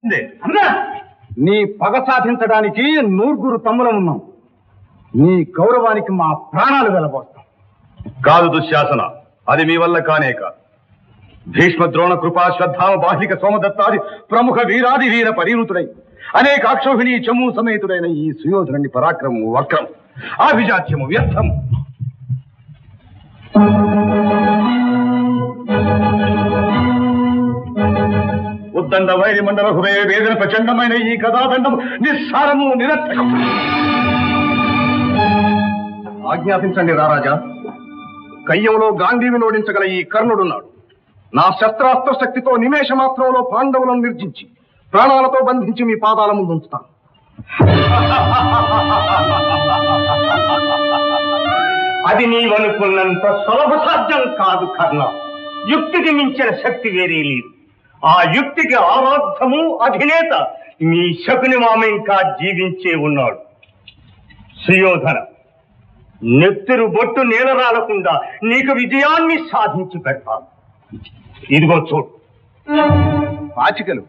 అన్నా నీ పగ సాధించడానికి నూరుగురు తమ్ములం ఉన్నాం నీ గౌరవానికి మా ప్రాణాలు వెలబోస్తాం కాదు దుశ్శాసన అది మీ వల్ల కానే కాదు భీష్మ ద్రోణ కృపా శ్రద్ధామ బాహిక సోమదత్తాది ప్రముఖ వీరాది వీర పరిణుతుడై అనేక అక్షోహిణి చము సమేతుడైన ఈ సుయోధనుని పరాక్రమము వక్రం ఆభిజాత్యము వ్యర్థము ఉద్దండ వైరి మండల హృదయ వేదన ప్రచండమైన ఈ కథాదండము నిస్సారము నిరర్థకం ఆజ్ఞాపించండి రారాజా కయ్యంలో గాంధీవిని ఓడించగల ఈ కర్ణుడున్నాడు నా శస్త్రాస్త్ర శక్తితో నిమేష మాత్రంలో పాండవులను నిర్జించి ప్రాణాలతో బంధించి మీ పాదాల ముందు ఉంచుతాను అది నీవనుకున్నంత సులభ సాధ్యం కాదు కర్ణ యుక్తికి మించిన శక్తి వేరే లేదు ఆ యుక్తికి ఆరాధము అధినేత మీ శకుని మామ ఇంకా జీవించే ఉన్నాడు సుయోధన నెత్తురు బొట్టు నీలరాలకుండా నీకు విజయాన్ని సాధించి పెడతాను ఇదిగో చూడు పాచికలు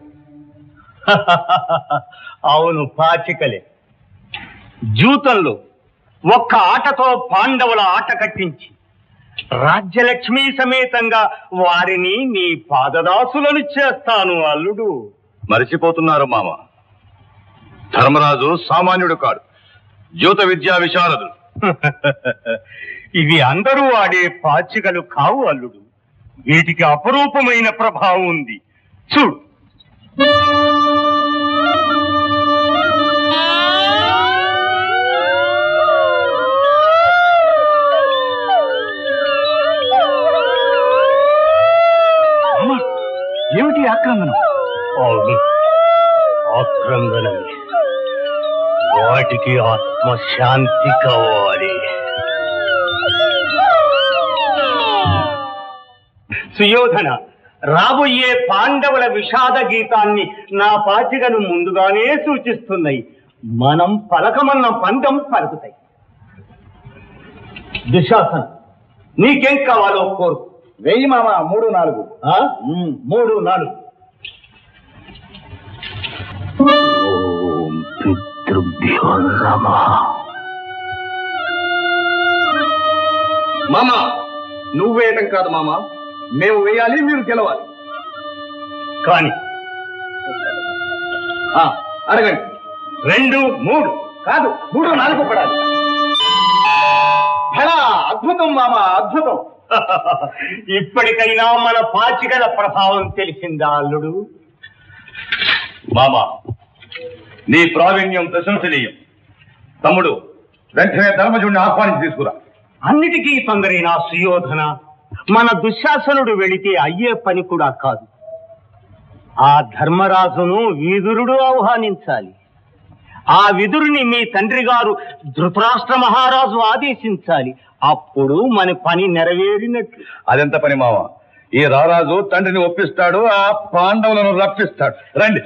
అవును పాచికలే జూతంలో ఒక్క ఆటతో పాండవుల ఆట కట్టించి రాజ్యలక్ష్మి సమేతంగా వారిని నీ పాదదాసులను చేస్తాను అల్లుడు మరిచిపోతున్నారు మామ ధర్మరాజు సామాన్యుడు కాడు జ్యోత విద్యా విశారదుడు ఇవి అందరూ ఆడే పాచికలు కావు అల్లుడు వీటికి అపరూపమైన ప్రభావం ఉంది చూడు ఏమిటి ఆక్రందనం అవును ఆక్రందనమే వాటికి ఆత్మశాంతి కావాలి సుయోధన రాబోయే పాండవుల విషాద గీతాన్ని నా పాచికలు ముందుగానే సూచిస్తున్నాయి మనం పలకమన్న పందం పలుకుతాయి దుశాసన నీకేం కావాలో కోరు వెయ్యి మామ మూడు నాలుగు ఆ? మూడు నాలుగు ఓం పితృభ్యో నమః మామ నువ్వు వేయటం కాదు మామ మేము వేయాలి మీరు గెలవాలి కానీ ఆ, అడగండి రెండు మూడు కాదు మూడు నాలుగు పడాలి భళా, అద్భుతం మామ అద్భుతం ఇప్పటికైనా మన పాచికల ప్రభావం తెలిసిందా అల్లుడు మామ నీ ప్రావీణ్యం ప్రశంసనీయం తమ్ముడు వెంటనే ధర్మజుడిని ఆహ్వానించి తీసుకురా అన్నిటికీ తొందరైన సుయోధన మన దుశ్శాసనుడు వెళితే అయ్యే పని కూడా కాదు ఆ ధర్మరాజును విదురుడు ఆహ్వానించాలి ఆ విదురుని మీ తండ్రి గారు ధృతరాష్ట్ర మహారాజు ఆదేశించాలి అప్పుడు మన పని నెరవేరినట్లు అదెంత పని మామ ఈ రారాజు తండ్రిని ఒప్పిస్తాడు ఆ పాండవులను రప్పిస్తాడు రండి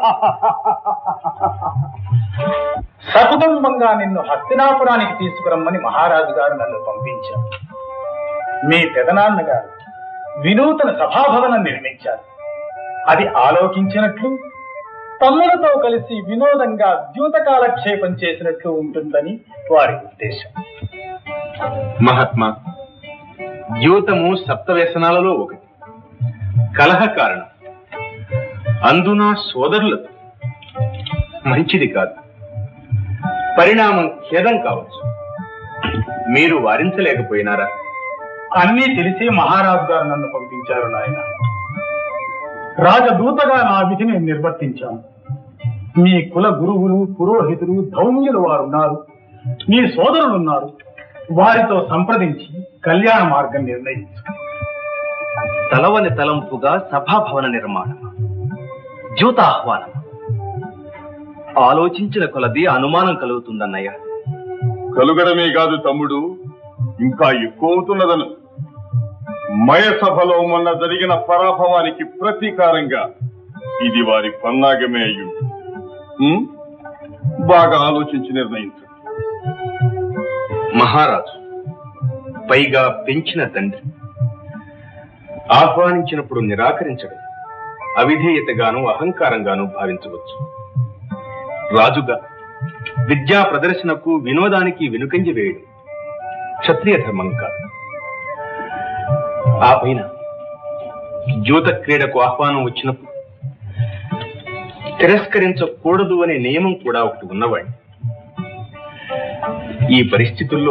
సకుటుంబంగా నిన్ను హస్తినాపురానికి తీసుకురమ్మని మహారాజు గారు నన్ను పంపించారు మీ పెదనాన్నగారు వినూతన సభాభవనం నిర్మించారు అది ఆలోకించినట్లు తమ్ములతో కలిసి వినోదంగా ద్యూత కాలక్షేపం చేసినట్లు ఉంటుందని వారి ఉద్దేశం మహాత్మా ద్యూతము సప్త వ్యసనాలలో ఒకటి కలహ కారణం అందున సోదరులతో మంచిది కాదు పరిణామం ఖేదం కావచ్చు మీరు వారించలేకపోయినారా అన్నీ తెలిసి మహారాజు గారు నన్ను పంపించారు నాయన రాజదూతగా నా విధిని నిర్వర్తించాను మీ కుల గురువులు పురోహితులు ధౌమ్యులు వారున్నారు మీ సోదరులున్నారు వారితో సంప్రదించి కళ్యాణ మార్గం నిర్ణయించు తలవని తలంపుగా సభాభవన నిర్మాణం ద్యూతాహ్వానం ఆలోచించిన కొలది అనుమానం కలుగుతుందన్నయ్య కలుగడమే కాదు తమ్ముడు ఇంకా ఎక్కువ అవుతున్నదను మయసభలో మొన్న జరిగిన పరాభవానికి ప్రతీకారంగా ఇది వారి పన్నాగమే అయ్యు బాగా ఆలోచించి నిర్ణయించు మహారాజు పైగా పెంచిన తండ్రి ఆహ్వానించినప్పుడు నిరాకరించడం అవిధేయతగాను అహంకారంగాను భావించవచ్చు రాజుగా విద్యా ప్రదర్శనకు వినోదానికి వెనుకంజ వేయడం క్షత్రియ ధర్మం కాదు ఆ పైన జ్యోత క్రీడకు ఆహ్వానం వచ్చినప్పుడు తిరస్కరించకూడదు అనే నియమం కూడా ఒకటి ఉన్నవాడి ఈ పరిస్థితుల్లో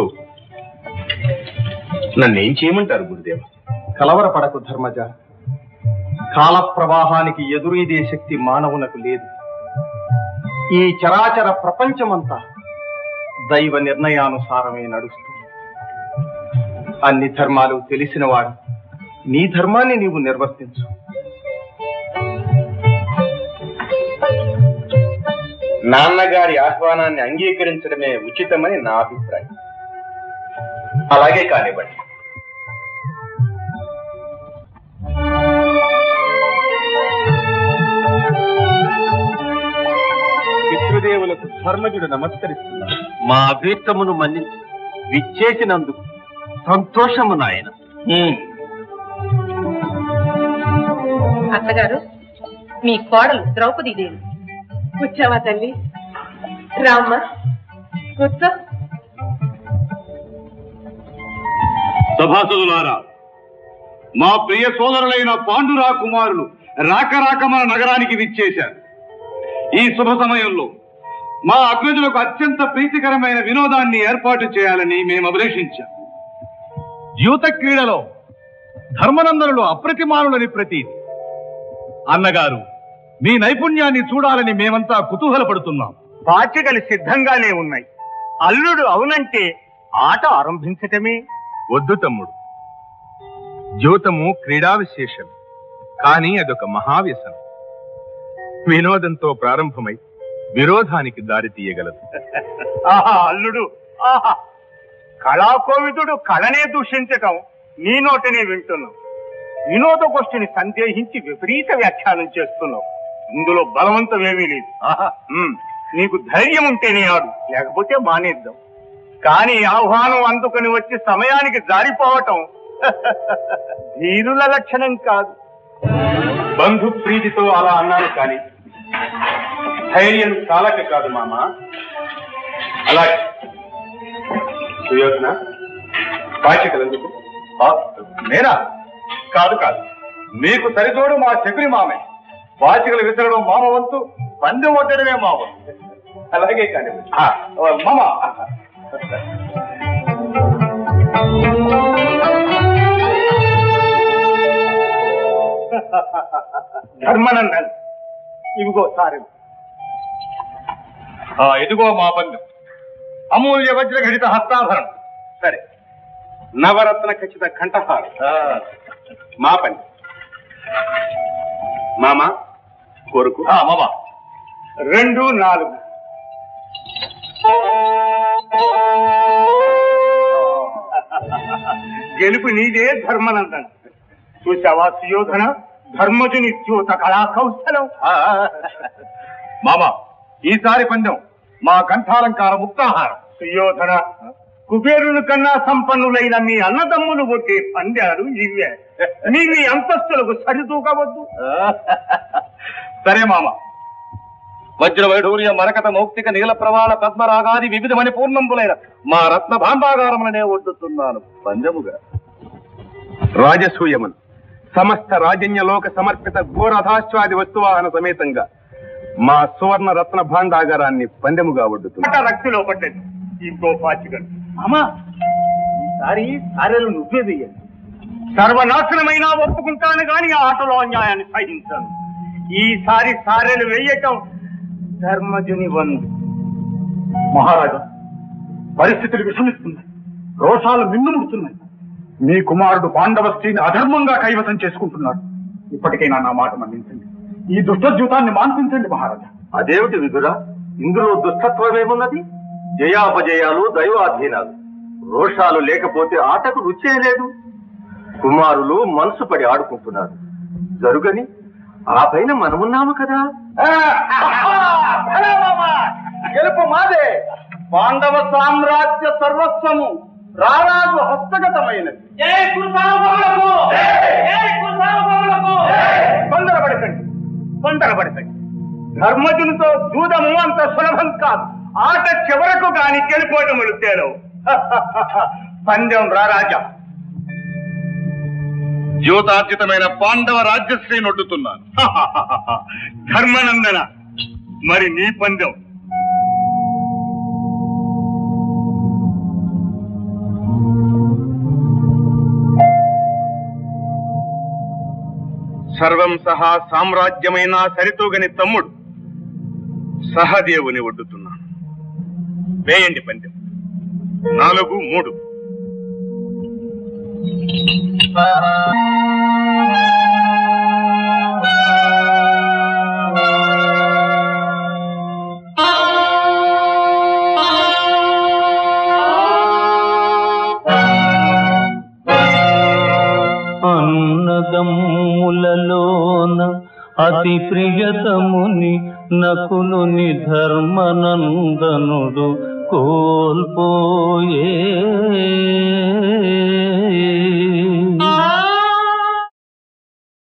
నన్నేం చేయమంటారు గురుదేవ కలవరపడకు ధర్మజ కాల ప్రవాహానికి ఎదురు ఇదే శక్తి మానవునకు లేదు ఈ చరాచర ప్రపంచమంతా దైవ నిర్ణయానుసారమే నడుస్తుంది అన్ని ధర్మాలు తెలిసినవాడు నీ ధర్మాన్ని నీవు నిర్వర్తించు నాన్నగారి ఆహ్వానాన్ని అంగీకరించడమే ఉచితమని నా అభిప్రాయం అలాగే కానివ్వండి పితృదేవులకు ధర్మజుడు నమస్కరిస్తున్నాడు మా అభీష్టమును మన్నించి విచ్చేసినందుకు సంతోషము నాయన అత్తగారు మీ కోడలు ద్రౌపదీదేవి వచ్చావా తల్లి రామ్మ కూర్చో సభాసదులారా మా ప్రియ సోదరులైన పాండురా కుమారులు రాక రాక మన నగరానికి విచ్చేశారు ఈ శుభ సమయంలో మా అగ్రజులకు అత్యంత ప్రీతికరమైన వినోదాన్ని ఏర్పాటు చేయాలని మేము అభిలషించాం యూత క్రీడలో ధర్మనందనులు అప్రతిమానులని ప్రతీతి అన్నగారు మీ నైపుణ్యాన్ని చూడాలని మేమంతా కుతూహలపడుతున్నాం పాచికలు సిద్ధంగానే ఉన్నాయి అల్లుడు అవునంటే ఆట ఆరంభించటమే వద్దు తమ్ముడు జ్యోతము క్రీడా విశేషం కానీ అదొక మహావ్యసనం వినోదంతో ప్రారంభమై విరోధానికి దారి తీయగలదు ఆహా అల్లుడు ఆహా కళాకోవిదుడు కళనే దూషించటం నీ నోటనే వింటున్నావు వినోద గోష్ఠిని సందేహించి విపరీత వ్యాఖ్యానం చేస్తున్నావు ఇందులో బలవంతం ఏమీ లేదు ఆహా, ఉమ్, నీకు ధైర్యం ఉంటేనే ఆడు లేకపోతే మానేద్దాం కానీ ఆహ్వానం అందుకొని వచ్చి సమయానికి జారిపోవటం ధీరుల లక్షణం కాదు బంధు ప్రీతితో అలా అన్నాను కానీ ధైర్యం చాలక కాదు మామ అలాగే సుయోధన పాచికలందుకు నేనా కాదు కాదు మీకు సరితోడు మా శకుని మామే బాచికలు విసరడం మామ వంతు పందెం ఒట్టడమే మా వంతు అలాగే కానీ ఆ, మామ ధర్మనందన్ ఇవిగో సారీ ఆ, ఇదిగో మా పందెం అమూల్య వజ్ర ఘటిత హస్తాభరణం సరే నవరత్న ఖచ్చిత కంఠహారం మా పని మామ కోరుకు ఆ, మామ రెండు నాలుగు గెలుపు నీదే ధర్మనందన్ చూసావా సుయోధన ధర్మజుని ద్యోత కళా కౌశలం ఆ, ఆ, మామ ఈసారి పందెం మా కంఠాలంకార ముక్తాహారం సుయోధన కుబేరుని కన్నా సంపన్నులైన మీ అన్నదమ్ములు ఒకే పందాలు ఇవే నీ మీ అంతస్తులకు సరితూకవద్దు సరే మామ వజ్ర వైఢూర్య మరకత మౌక్తిక నీల ప్రవాణ పద్మరాగాది వివిధమని పూర్ణంబులైన మా రత్న భాండాగారములనే వడ్డుతున్నాను పందెముగా రాజసూయమన్ సమస్త రాజన్యలోక సమర్పిత ఘోరథాశ్వాది వస్తువాహన సమేతంగా మా సువర్ణ రత్న భాండాగారాన్ని పందెముగా వడ్డుతుంది మాట రక్తిలో పడ్డది ఇంకో పాచికలు అమ్మా ఈసారి సారెలు నువ్వే వెయ్యాలి సర్వనాశనమైనా ఒప్పుకుంటాను గాని ఆ ఆటలో అన్యాయాన్ని సహించాను ఈసారి సారెలు వెయ్యటం ధర్మజుని వందు మహారాజా పరిస్థితులు విషమిస్తున్నాయి రోషాలు మిన్నుముడుతున్నాయి మీ కుమారుడు పాండవ స్త్రీని అధర్మంగా కైవసం చేసుకుంటున్నాడు ఇప్పటికైనా నా మాట మన్నించండి ఈ దుష్టజ్యూతాన్ని మాన్పించండి మహారాజా అదేమిటి విధురా ఇందులో దుష్టత్వమేమున్నది జయాపజయాలు దైవాధీనాలు రోషాలు లేకపోతే ఆటకు రుచే లేదు కుమారులు మనసు పడి ఆడుకుంటున్నారు జరుగని ఆ పైన మనమున్నాము కదా గెలుపు మాదే పాండవ సామ్రాజ్య సర్వస్వము రారాజు హస్తగతమైనది తొందరపడకండి తొందరపడతాయి ధర్మజునితో జూదము అంత సులభం కాదు ఆట చివరకు గాని గెలిపోవటములు తేలవు పందెం రా రాజా జ్యోతార్జితమైన పాండవ రాజ్యశ్రీ నొడ్డుతున్నాను ధర్మనందన మరి నీ పందెం సర్వం సహా సామ్రాజ్యమైన సరితూగని తమ్ముడు సహదేవుని ఒడ్డుతున్నాను వేయండి పందెం నాలుగు మూడు అన్నదమ్ములలోన అతి ప్రియతముని నకులుని ధర్మనందనుడు కోల్పోయే